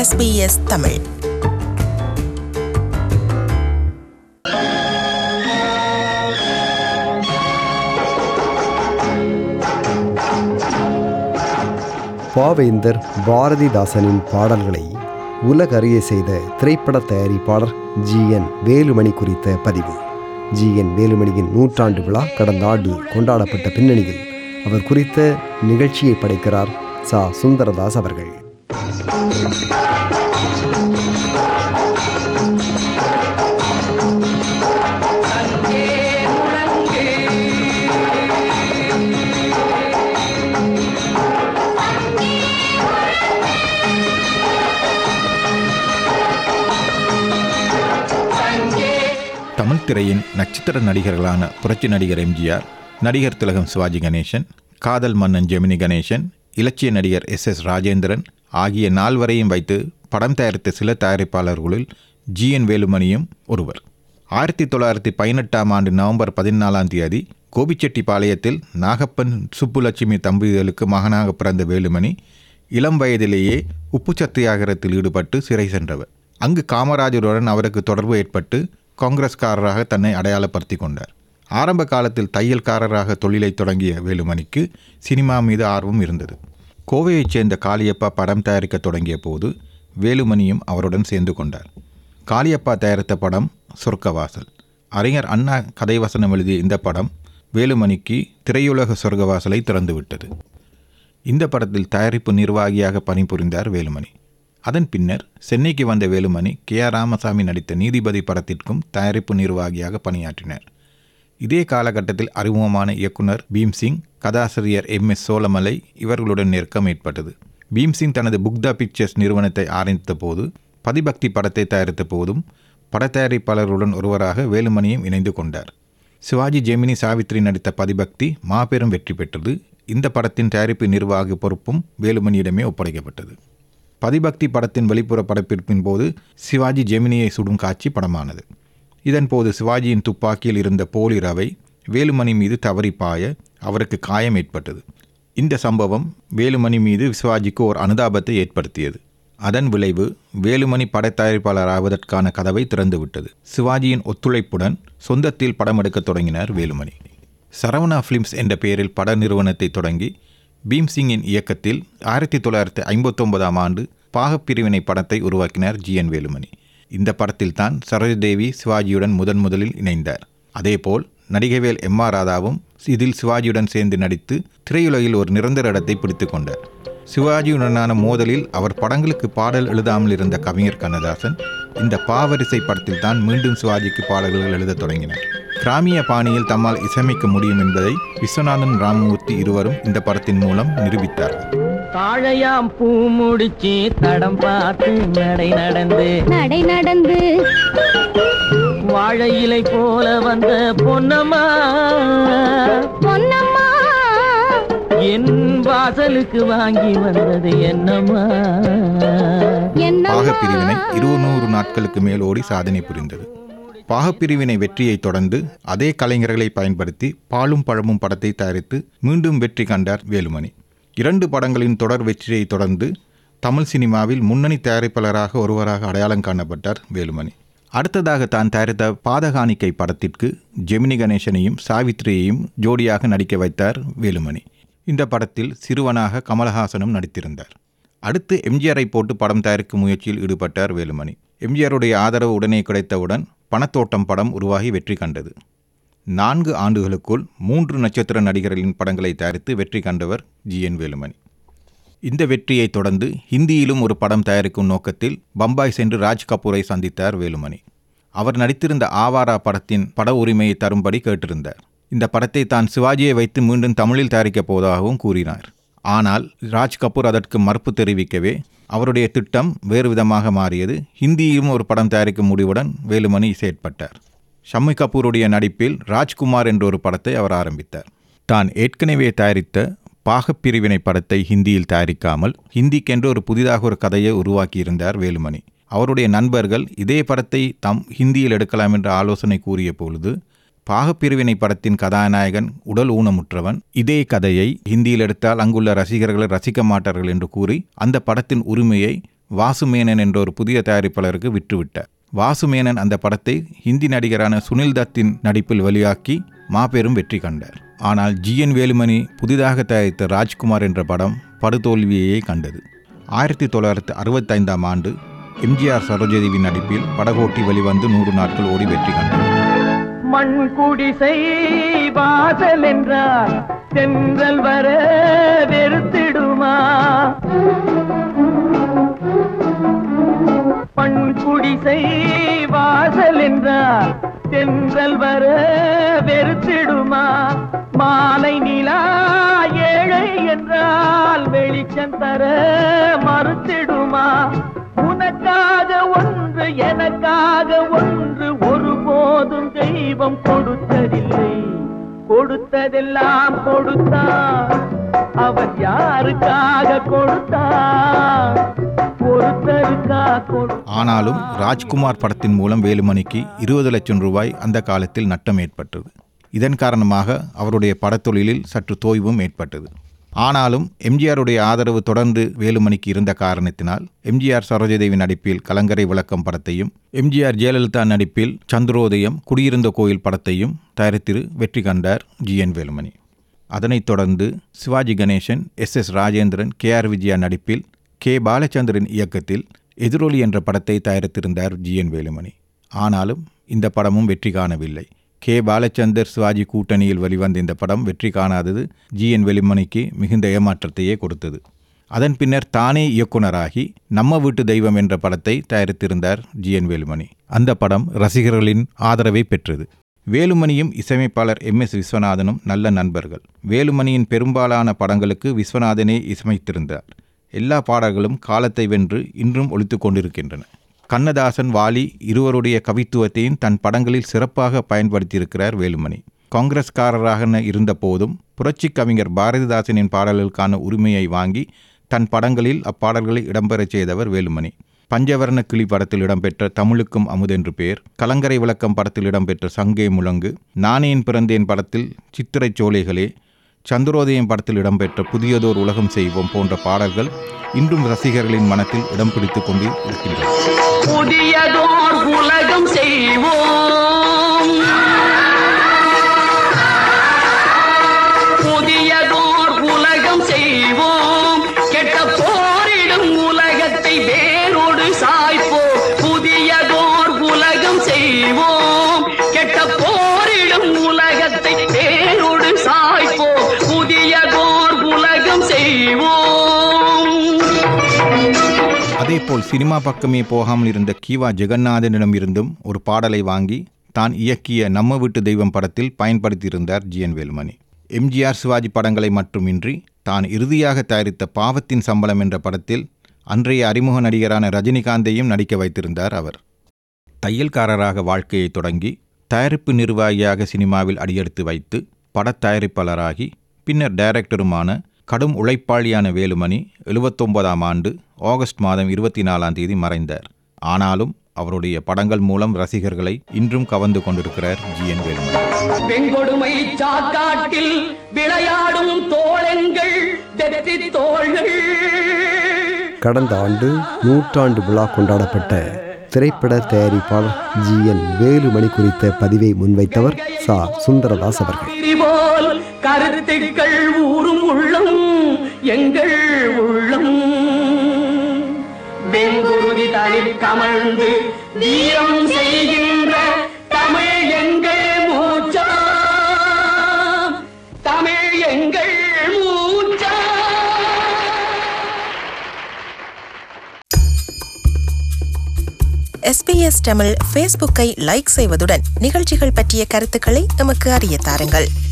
SBS Tamil பாவேந்தர் பாரதிதாசனின் பாடல்களை உலகறிய செய்த திரைப்பட தயாரிப்பாளர் ஜி என் வேலுமணி குறித்த பதிவு ஜி என் வேலுமணியின் நூற்றாண்டு விழா கடந்த ஆண்டு கொண்டாடப்பட்ட பின்னணியில் அவர் குறித்த நிகழ்ச்சியை படைக்கிறார் சா சுந்தரதாஸ் அவர்கள் தமிழ் திரையின் நட்சத்திர நடிகர்களான புரட்சி நடிகர் எம்ஜிஆர் நடிகர் திலகம் சிவாஜி கணேசன் காதல் மன்னன் ஜெமினி கணேசன் இலட்சிய நடிகர் எஸ் எஸ் ராஜேந்திரன் ஆகிய நால்வரையும் வைத்து படம் தயாரித்த சில தயாரிப்பாளர்களுள் ஜி என் வேலுமணியும் ஒருவர் ஆயிரத்தி தொள்ளாயிரத்தி பதினெட்டாம் ஆண்டு நவம்பர் பதினாலாம் தேதி கோபிச்செட்டிப்பாளையத்தில் நாகப்பன் சுப்புலட்சுமி தம்பதிகளுக்கு மகனாக பிறந்த வேலுமணி இளம் வயதிலேயே உப்பு சத்தியாகிரத்தில் ஈடுபட்டு சிறை சென்றவர் அங்கு காமராஜருடன் அவருக்கு தொடர்பு ஏற்பட்டு காங்கிரஸ்காரராக தன்னை அடையாளப்படுத்தி கொண்டார் ஆரம்ப காலத்தில் தையல்காரராக தொழிலை தொடங்கிய வேலுமணிக்கு சினிமா மீது ஆர்வம் இருந்தது கோவையைச் சேர்ந்த காளியப்பா படம் தயாரிக்க தொடங்கிய போது வேலுமணியும் அவருடன் சேர்ந்து கொண்டார் காளியப்பா தயாரித்த படம் சொர்க்கவாசல் அறிஞர் அண்ணா கதை வசனம் எழுதிய இந்த படம் வேலுமணிக்கு திரையுலக சொர்க்கவாசலை திறந்துவிட்டது இந்த படத்தில் தயாரிப்பு நிர்வாகியாக பணிபுரிந்தார் வேலுமணி அதன் பின்னர் சென்னைக்கு வந்த வேலுமணி கே ஆர் ராமசாமி நடித்த நீதிபதி படத்திற்கும் தயாரிப்பு நிர்வாகியாக பணியாற்றினார் இதே காலகட்டத்தில் அறிமுகமான இயக்குனர் பீம்சிங் கதாசிரியர் எம் எஸ் சோழமலை இவர்களுடன் நெருக்கம் ஏற்பட்டது பீம்சிங் தனது புக்தா பிக்சர்ஸ் நிறுவனத்தை ஆரம்பித்த போது பதிபக்தி படத்தை தயாரித்த போதும் பட தயாரிப்பாளர்களுடன் ஒருவராக வேலுமணியும் இணைந்து கொண்டார் சிவாஜி ஜெமினி சாவித்ரி நடித்த பதிபக்தி மாபெரும் வெற்றி பெற்றது இந்த படத்தின் தயாரிப்பு நிர்வாக பொறுப்பும் வேலுமணியிடமே ஒப்படைக்கப்பட்டது பதிபக்தி படத்தின் வெளிப்புற படப்பிடிப்பின் போது சிவாஜி ஜெமினியை சுடும் காட்சி படமானது இதன்போது சிவாஜியின் துப்பாக்கியில் இருந்த போலி ரவை வேலுமணி மீது தவறி பாய அவருக்கு காயம் ஏற்பட்டது இந்த சம்பவம் வேலுமணி மீது சிவாஜிக்கு ஒரு அனுதாபத்தை ஏற்படுத்தியது அதன் விளைவு வேலுமணி படத்தயாரிப்பாளர் ஆவதற்கான கதவை திறந்துவிட்டது சிவாஜியின் ஒத்துழைப்புடன் சொந்தத்தில் படம் எடுக்கத் தொடங்கினார் வேலுமணி சரவணா ஃபிலிம்ஸ் என்ற பெயரில் பட நிறுவனத்தை தொடங்கி பீம்சிங்கின் இயக்கத்தில் ஆயிரத்தி தொள்ளாயிரத்தி ஐம்பத்தொன்பதாம் ஆண்டு பாகப்பிரிவினை படத்தை உருவாக்கினார் ஜி என் வேலுமணி இந்த படத்தில்தான் சரோஜதேவி சிவாஜியுடன் முதன் முதலில் இணைந்தார் அதேபோல் நடிகவேல் எம் ஆர் ராதாவும் இதில் சிவாஜியுடன் சேர்ந்து நடித்து திரையுலகில் ஒரு நிரந்தர இடத்தை பிடித்து கொண்டார் சிவாஜியுடனான மோதலில் அவர் படங்களுக்கு பாடல் எழுதாமல் இருந்த கவிஞர் கண்ணதாசன் இந்த பாவரிசை படத்தில் தான் மீண்டும் சிவாஜிக்கு பாடல்கள் எழுதத் தொடங்கினார் கிராமிய பாணியில் தம்மால் இசையமைக்க முடியும் என்பதை விஸ்வநாதன் ராமமூர்த்தி இருவரும் இந்த படத்தின் மூலம் நிரூபித்தார்கள் தாழையாம் பூ முடிச்சு தடம் பார்த்து நடை நடந்து நடை நடந்து வாழை இலை போல வந்த பொன்னம்மா பொன்னம்மா என் வாசலுக்கு வாங்கி வந்தது என்னம்மா என்னம்மா பாகப்பிரிவினை இருநூறு நாட்களுக்கு மேல் ஓடி சாதனை புரிந்தது பாகப்பிரிவினை வெற்றியை தொடர்ந்து அதே கலைஞர்களை பயன்படுத்தி பாலும் பழமும் படத்தை தயாரித்து மீண்டும் வெற்றி கண்டார் வேலுமணி இரண்டு படங்களின் தொடர் வெற்றியை தொடர்ந்து தமிழ் சினிமாவில் முன்னணி தயாரிப்பாளராக ஒருவராக அடையாளம் காணப்பட்டார் வேலுமணி அடுத்ததாக தான் தயாரித்த பாதகாணிக்கை படத்திற்கு ஜெமினி கணேசனையும் சாவித்ரியையும் ஜோடியாக நடிக்க வைத்தார் வேலுமணி இந்த படத்தில் சிறுவனாக கமலஹாசனும் நடித்திருந்தார் அடுத்து எம்ஜிஆரை போட்டு படம் தயாரிக்கும் முயற்சியில் ஈடுபட்டார் வேலுமணி எம்ஜிஆருடைய ஆதரவு உடனே கிடைத்தவுடன் பணத்தோட்டம் படம் உருவாகி வெற்றி கண்டது நான்கு ஆண்டுகளுக்குள் மூன்று நட்சத்திர நடிகர்களின் படங்களை தயாரித்து வெற்றி கண்டவர் ஜி என் வேலுமணி இந்த வெற்றியை தொடர்ந்து ஹிந்தியிலும் ஒரு படம் தயாரிக்கும் நோக்கத்தில் பம்பாய் சென்று ராஜ் கபூரை சந்தித்தார் வேலுமணி அவர் நடித்திருந்த ஆவாரா படத்தின் பட உரிமையை தரும்படி கேட்டிருந்தார் இந்த படத்தை தான் சிவாஜியை வைத்து மீண்டும் தமிழில் தயாரிக்கப் போவதாகவும் கூறினார் ஆனால் ராஜ் கபூர் அதற்கு மறுப்பு தெரிவிக்கவே அவருடைய திட்டம் வேறு விதமாக மாறியது ஹிந்தியிலும் ஒரு படம் தயாரிக்கும் முடிவுடன் வேலுமணி செயற்பட்டார் ஷம்மி கபூருடைய நடிப்பில் ராஜ்குமார் என்ற ஒரு படத்தை அவர் ஆரம்பித்தார் தான் ஏற்கனவே தயாரித்த பாகப்பிரிவினை படத்தை ஹிந்தியில் தயாரிக்காமல் ஹிந்திக்கென்று ஒரு புதிதாக ஒரு கதையை உருவாக்கியிருந்தார் வேலுமணி அவருடைய நண்பர்கள் இதே படத்தை தாம் ஹிந்தியில் எடுக்கலாம் என்ற ஆலோசனை கூறிய பொழுது பாகப்பிரிவினை படத்தின் கதாநாயகன் உடல் ஊனமுற்றவன் இதே கதையை ஹிந்தியில் எடுத்தால் அங்குள்ள ரசிகர்கள் ரசிக்க மாட்டார்கள் என்று கூறி அந்த படத்தின் உரிமையை வாசுமேனன் என்ற ஒரு புதிய தயாரிப்பாளருக்கு விற்றுவிட்டார் வாசுமேனன் அந்த படத்தை ஹிந்தி நடிகரான சுனில் தத்தின் நடிப்பில் வெளியாக்கி மாபெரும் வெற்றி கண்டார் ஆனால் ஜி என் வேலுமணி புதிதாக தயாரித்த ராஜ்குமார் என்ற படம் படுதோல்வியையே கண்டது ஆயிரத்தி தொள்ளாயிரத்தி அறுபத்தைந்தாம் ஆண்டு எம்ஜிஆர் சரோஜதேவி நடிப்பில் படகோட்டி வெளிவந்து நூறு நாட்கள் ஓடி வெற்றி கண்டது மண் குடிசை வாசல் என்றார் தென்றல் வர வெறுத்திடுமா மண் குடிசை வாசல் என்றார் தென்றல் வர வெறுத்திடுமா மாலை நிலா ஏழை என்றால் வெளிச்சம் தர மறுத்திடுமா உனக்காக ஒன்று எனக்காக ஒன்று ஒருபோதும் தெய்வம் கொடுத்ததில்லை கொடுத்ததெல்லாம் கொடுத்தான் அவன் யாருக்காக கொடுத்தான் ஒருத்தருக்காக கொடு ஆனாலும் ராஜ்குமார் படத்தின் மூலம் வேலுமணிக்கு இருபது லட்சம் ரூபாய் அந்த காலத்தில் நட்டம் ஏற்பட்டது இதன் காரணமாக அவருடைய படத்தொழிலில் சற்று தோய்வும் ஏற்பட்டது ஆனாலும் எம்ஜிஆருடைய ஆதரவு தொடர்ந்து வேலுமணிக்கு இருந்த காரணத்தினால் எம்ஜிஆர் சரோஜதேவி நடிப்பில் கலங்கரை விளக்கம் படத்தையும் எம்ஜிஆர் ஜெயலலிதா நடிப்பில் சந்திரோதயம் குடியிருந்த கோயில் படத்தையும் தயாரித்து வெற்றி கண்டார் ஜி என் வேலுமணி அதனைத் தொடர்ந்து Sivaji Ganesan S S Rajendran K R Vijaya நடிப்பில் கே பாலச்சந்திரன் இயக்கத்தில் எதிரொலி என்ற படத்தை தயாரித்திருந்தார் ஜி என் வேலுமணி ஆனாலும் இந்த படமும் வெற்றி காணவில்லை கே பாலச்சந்தர் சிவாஜி கூட்டணியில் வெளிவந்த இந்த படம் வெற்றி காணாதது ஜி என் வேலுமணிக்கு மிகுந்த ஏமாற்றத்தையே கொடுத்தது அதன் பின்னர் தானே இயக்குனராகி நம்ம வீட்டு தெய்வம் என்ற படத்தை தயாரித்திருந்தார் ஜி என் வேலுமணி அந்த படம் ரசிகர்களின் ஆதரவை பெற்றது வேலுமணியும் இசையமைப்பாளர் எம் எஸ் விஸ்வநாதனும் நல்ல நண்பர்கள் வேலுமணியின் பெரும்பாலான படங்களுக்கு விஸ்வநாதனே இசையமைத்திருந்தார் எல்லா பாடல்களும் காலத்தை வென்று இன்றும் ஒலித்து கொண்டிருக்கின்றன கண்ணதாசன் வாலி இருவருடைய கவித்துவத்தையும் தன் படங்களில் சிறப்பாக பயன்படுத்தியிருக்கிறார் வேலுமணி காங்கிரஸ்காரராக இருந்த போதும் புரட்சி கவிஞர் பாரதிதாசனின் பாடல்களுக்கான உரிமையை வாங்கி தன் படங்களில் அப்பாடல்களை இடம்பெறச் செய்தவர் வேலுமணி பஞ்சவர்ண கிளி படத்தில் இடம்பெற்ற தமிழுக்கும் அமுதென்று பேர் கலங்கரை விளக்கம் படத்தில் இடம்பெற்ற சங்கே முழங்கு நானேன் பிறந்தேன் படத்தில் சித்திரைச் சோலைகளே சந்திரோதயம் படத்தில் இடம்பெற்ற புதியதோர் உலகம் செய்வோம் போன்ற பாடல்கள் இன்றும் ரசிகர்களின் மனத்தில் இடம் பிடித்துக் கொண்டு இருக்கின்றன புதியதோர் உலகம் செய்வோம் புதியதோர் உலகம் செய்வோம் கெட்ட போரிடும் உலகத்தை வேரோடு சாய்ப்போம் புதியதோர் உலகம் செய்வோம் கெட்ட போரிடும் உலகத்தை வேரோடு சாய்ப்போம் புதியதோர் உலகம் செய்வோம் அதேபோல் சினிமா பக்கமே போகாமல் இருந்த கீவா ஜெகநாதனிடம் இருந்தும் ஒரு பாடலை வாங்கி தான் இயக்கிய நம்ம வீட்டு தெய்வம் படத்தில் பயன்படுத்தியிருந்தார் G N Velumani MGR Sivaji படங்களை மட்டுமின்றி தான் இறுதியாக தயாரித்த பாவத்தின் சம்பளம் என்ற படத்தில் அன்றைய அறிமுக நடிகரான ரஜினிகாந்தையும் நடிக்க வைத்திருந்தார் அவர் தையல்காரராக வாழ்க்கையை தொடங்கி தயாரிப்பு நிர்வாகியாக சினிமாவில் அடியெடுத்து வைத்து படத் தயாரிப்பாளராகி பின்னர் டைரக்டருமான கடும் உழைப்பாளியான வேலுமணி எழுபத்தொன்பதாம் ஆண்டு ஆகஸ்ட் மாதம் இருபத்தி நாலாம் தேதி மறைந்தார் ஆனாலும் அவருடைய படங்கள் மூலம் ரசிகர்களை இன்றும் கவர்ந்து கொண்டிருக்கிறார் ஜி என் வேலுமணி பெண்கொடுமை சாக்காட்டில் விளையாடும் தோழங்கள் வெற்றி தோள்கள் கடந்த ஆண்டு நூற்றாண்டு விழா கொண்டாடப்பட்ட திரைப்பட தயாரிப்பாளர் ஜி என் வேலுமணி குறித்த பதிவை முன்வைத்தவர் சா சுந்தரதாஸ் அவர்கள் திரிபோல் கருத்துக்கள் ஊறும் உள்ளம் எங்கள் உள்ளம் வெங்குருதி தனில் கமழ்ந்து வீரம் செய்கின்ற தமிழ் எங்கள் மூச்சா தமிழ் எங்கள் மூச்சா எஸ்பிஎஸ் தமிழ் ஃபேஸ்புக்கை லைக் செய்வதுடன் நிகழ்ச்சிகள் பற்றிய கருத்துக்களை எமக்கு அறிய தாருங்கள்